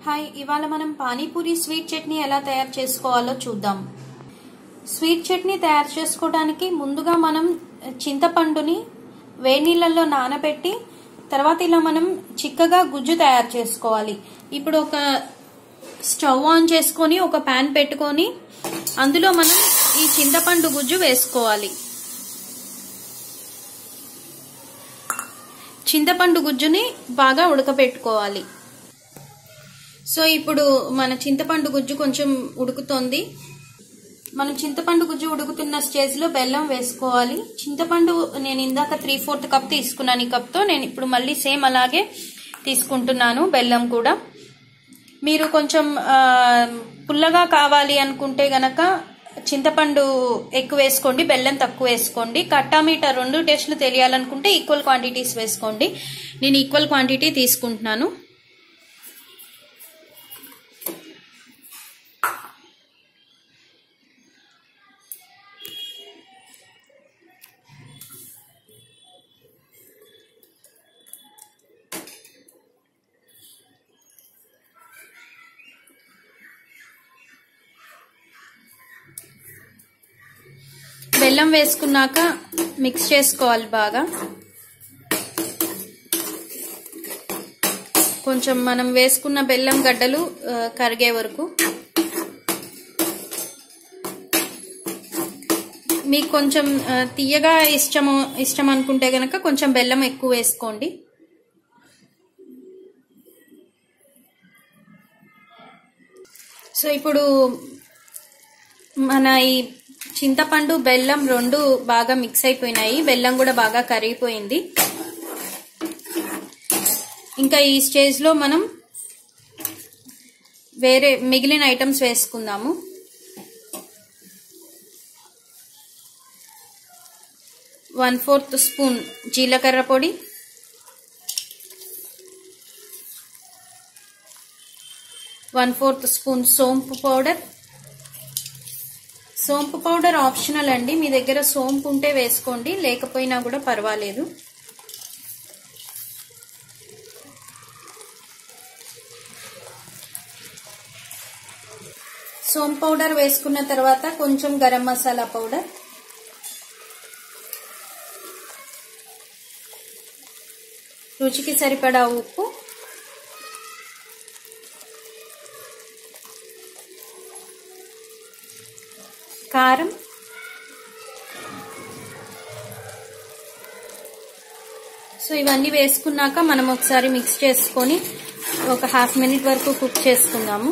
Hi ఇవాళ మనం panipuri sweet chutney ఎలా తయారు చేసుకోవాలో చూద్దాం స్వీట్ చట్నీ తయారు చేసుకోవడానికి ముందుగా మనం చింతపండుని వేడి నీళ్ళల్లో నానబెట్టి తర్వాత ఇలా మనం చిక్కగా గుజ్జు తయారు చేసుకోవాలి ఇప్పుడు ఒక స్టవ్ ఆన్ చేసుకొని ఒక ప్యాన్ పెట్టుకొని అందులో మనం ఈ చింతపండు గుజ్జు వేసుకోవాలి చింతపండు గుజ్జుని బాగా ఉడకబెట్టుకోవాలి సో ఇప్పుడు మన చింతపండు గుజ్జు కొంచెం ఉడుకుతోంది మనం చింతపండు గుజ్జు ఉడుకుతున్న స్టేజ్ లో బెల్లం వేసుకోవాలి చింతపండు నేను ఇందాక త్రీ ఫోర్త్ కప్ తీసుకున్నాను ఈ కప్తో నేను ఇప్పుడు మళ్ళీ సేమ్ అలాగే తీసుకుంటున్నాను బెల్లం కూడా మీరు కొంచెం పుల్లగా కావాలి అనుకుంటే గనక చింతపండు ఎక్కువ వేసుకోండి బెల్లం తక్కువ వేసుకోండి కట్టా మీట రెండు టేస్ట్లు తెలియాలనుకుంటే ఈక్వల్ క్వాంటిటీస్ వేసుకోండి నేను ఈక్వల్ క్వాంటిటీ తీసుకుంటున్నాను బెల్లం వేసుకున్నాక మిక్స్ చేసుకోవాలి బాగా కొంచెం మనం వేసుకున్న బెల్లం గడ్డలు కరిగే వరకు మీకు కొంచెం తీయగా ఇష్టము ఇష్టం అనుకుంటే గనక కొంచెం బెల్లం ఎక్కువ వేసుకోండి సో ఇప్పుడు మన ఈ చింతపండు బెల్లం రెండు బాగా మిక్స్ అయిపోయినాయి బెల్లం కూడా బాగా కరిగిపోయింది ఇంకా ఈ స్టేజ్లో మనం వేరే మిగిలిన ఐటమ్స్ వేసుకుందాము వన్ ఫోర్త్ స్పూన్ జీలకర్ర పొడి వన్ ఫోర్త్ స్పూన్ సోంపు పౌడర్ సోంపు పౌడర్ ఆప్షనల్ అండి మీ దగ్గర సోంపు ఉంటే వేసుకోండి లేకపోయినా కూడా పర్వాలేదు సోంపు పౌడర్ వేసుకున్న తర్వాత కొంచెం గరం మసాలా పౌడర్ రుచికి సరిపడా ఉప్పు కారం సో ఇవన్నీ వేసుకున్నాక మనం ఒకసారి మిక్స్ చేసుకొని ఒక హాఫ్ మినిట్ వరకు కుక్ చేసుకుందాము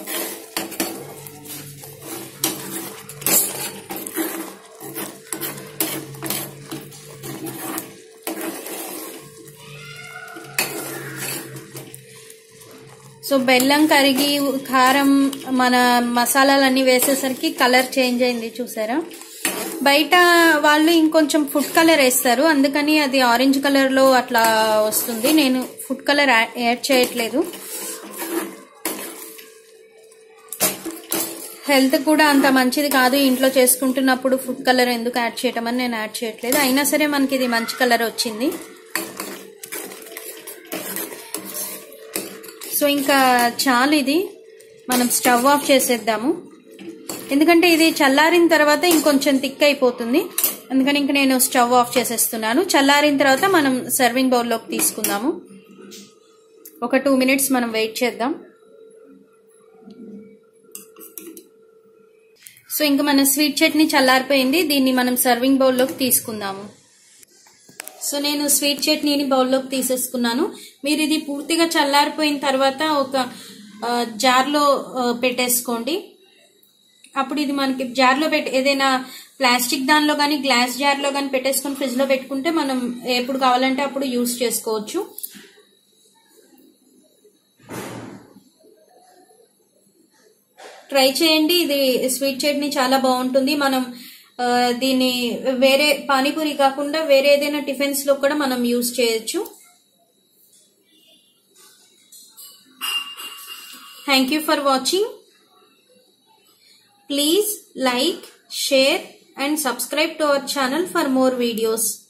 సో బెల్లం కరిగి కారం మన మసాలాలన్నీ వేసేసరికి కలర్ చేంజ్ అయింది చూసారా బయట వాళ్ళు ఇంకొంచెం ఫుడ్ కలర్ వేస్తారు అందుకని అది ఆరెంజ్ కలర్ లో అట్లా వస్తుంది నేను ఫుడ్ కలర్ యాడ్ చేయట్లేదు హెల్త్ కూడా అంత మంచిది కాదు ఇంట్లో చేసుకుంటున్నప్పుడు ఫుడ్ కలర్ ఎందుకు యాడ్ చేయటం అని నేను యాడ్ చేయట్లేదు అయినా సరే మనకి ఇది మంచి కలర్ వచ్చింది సో ఇంకా చాలు ఇది మనం స్టవ్ ఆఫ్ చేసేద్దాము ఎందుకంటే ఇది చల్లారిన తర్వాత ఇంకొంచెం థిక్ అయిపోతుంది అందుకని ఇంక నేను స్టవ్ ఆఫ్ చేసేస్తున్నాను చల్లారిన తర్వాత మనం సర్వింగ్ బౌల్లోకి తీసుకుందాము ఒక టూ మినిట్స్ మనం వెయిట్ చేద్దాం సో ఇంకా మన స్వీట్ చట్నీ చల్లారిపోయింది దీన్ని మనం సర్వింగ్ బౌల్లోకి తీసుకుందాము సో నేను స్వీట్ చట్నీని బౌల్లోకి తీసేసుకున్నాను మీరు ఇది పూర్తిగా చల్లారిపోయిన తర్వాత ఒక జార్లో పెట్టేసుకోండి అప్పుడు ఇది మనకి జార్లో పెట్టి ఏదైనా ప్లాస్టిక్ దానిలో కానీ గ్లాస్ జార్లో కానీ పెట్టేసుకొని ఫ్రిడ్జ్లో పెట్టుకుంటే మనం ఎప్పుడు కావాలంటే అప్పుడు యూస్ చేసుకోవచ్చు ట్రై చేయండి ఇది స్వీట్ చట్నీ చాలా బాగుంటుంది మనం దీన్ని వేరే పానీపూరి కాకుండా వేరే ఏదైనా టిఫిన్స్ లో కూడా మనం యూజ్ చేయొచ్చు thank you for watching please like share and subscribe to our channel for more videos.